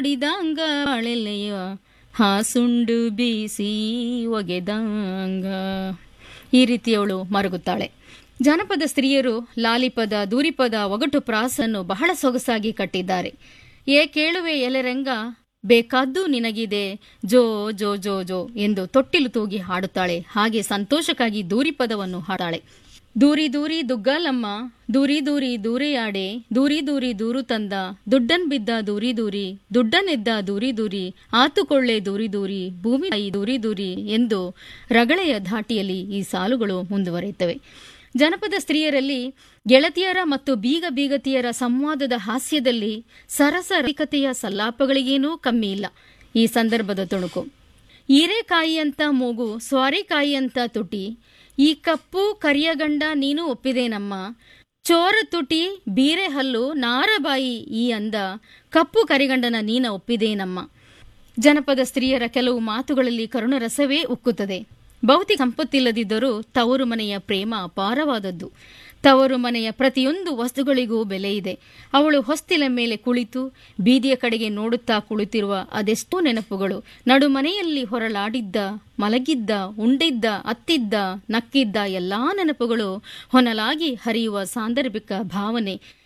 ನೋಡಿದಂಗ ಬಾಳೆಲೆಯ ಹಾಸುಂಡು ಬೀಸಿ ಒಗೆದಂಗ ಈ ರೀತಿ ಅವಳು ಮರುಗುತ್ತಾಳೆ ಜಾನಪದ ಸ್ತ್ರೀಯರು ಲಾಲಿಪದ ದೂರಿಪದ ಒಗಟು ಪ್ರಾಸನ್ನು ಬಹಳ ಸೊಗಸಾಗಿ ಕಟ್ಟಿದ್ದಾರೆ ಏ ಕೇಳುವೆ ಎಲೆರಂಗ ಬೇಕಾದ್ದು ನಿನಗಿದೆ ಜೋ ಜೋ ಜೋ ಜೋ ಎಂದು ತೊಟ್ಟಿಲು ತೂಗಿ ಹಾಡುತ್ತಾಳೆ ಹಾಗೆ ಸಂತೋಷಕ್ಕಾಗಿ ದೂರಿಪದವನ್ನು ಹಾಡಾಳೆ ದೂರಿ ದೂರಿ ದುಗ್ಗಾಲಮ್ಮ ದೂರಿ ದೂರಿ ದೂರೆಯಾಡೆ ದೂರಿ ದೂರಿ ದೂರು ತಂದ ದುಡ್ಡನ್ ಬಿದ್ದ ದೂರಿ ದೂರಿ ದುಡ್ಡನೆದ್ದ ದೂರಿ ದೂರಿ ಆತುಕೊಳ್ಳೆ ದೂರಿ ದೂರಿ ಭೂಮಿ ತಾಯಿ ದೂರಿ ದೂರಿ ಎಂದು ರಗಳೆಯ ಧಾಟಿಯಲ್ಲಿ ಈ ಸಾಲುಗಳು ಮುಂದುವರಿಯುತ್ತವೆ ಜನಪದ ಸ್ತ್ರೀಯರಲ್ಲಿ ಗೆಳತಿಯರ ಮತ್ತು ಬೀಗ ಬೀಗತಿಯರ ಸಂವಾದದ ಹಾಸ್ಯದಲ್ಲಿ ಸರಸರಿಕತೆಯ ಸಲ್ಲಾಪಗಳಿಗೇನೂ ಕಮ್ಮಿ ಇಲ್ಲ ಈ ಸಂದರ್ಭದ ತುಣುಕು ಹೀರೆಕಾಯಿಯಂತ ಮೂಗು ಸ್ವಾರಿಕಾಯಿಯಂತ ತುಟಿ ಈ ಕಪ್ಪು ಕರಿಯಗಂಡ ನೀನು ಒಪ್ಪಿದೇನಮ್ಮ ಚೋರ ತುಟಿ ಬೀರೆ ಹಲ್ಲು ನಾರಬಾಯಿ ಈ ಅಂದ ಕಪ್ಪು ಕರಿಗಂಡನ ನೀನ ಒಪ್ಪಿದೇನಮ್ಮ ಜನಪದ ಸ್ತ್ರೀಯರ ಕೆಲವು ಮಾತುಗಳಲ್ಲಿ ಕರುಣರಸವೇ ಉಕ್ಕುತ್ತದೆ ಭೌತಿಕ ಸಂಪತ್ತಿಲ್ಲದಿದ್ದರೂ ತವರು ಮನೆಯ ಪ್ರೇಮ ಅಪಾರವಾದದ್ದು ತವರು ಮನೆಯ ಪ್ರತಿಯೊಂದು ವಸ್ತುಗಳಿಗೂ ಬೆಲೆ ಇದೆ ಅವಳು ಹೊಸ್ತಿಲ ಮೇಲೆ ಕುಳಿತು ಬೀದಿಯ ಕಡೆಗೆ ನೋಡುತ್ತಾ ಕುಳಿತಿರುವ ಅದೆಷ್ಟೋ ನೆನಪುಗಳು ನಡುಮನೆಯಲ್ಲಿ ಹೊರಲಾಡಿದ್ದ ಮಲಗಿದ್ದ ಉಂಡಿದ್ದ ಅತ್ತಿದ್ದ ನಕ್ಕಿದ್ದ ಎಲ್ಲಾ ನೆನಪುಗಳು ಹೊನಲಾಗಿ ಹರಿಯುವ ಸಾಂದರ್ಭಿಕ ಭಾವನೆ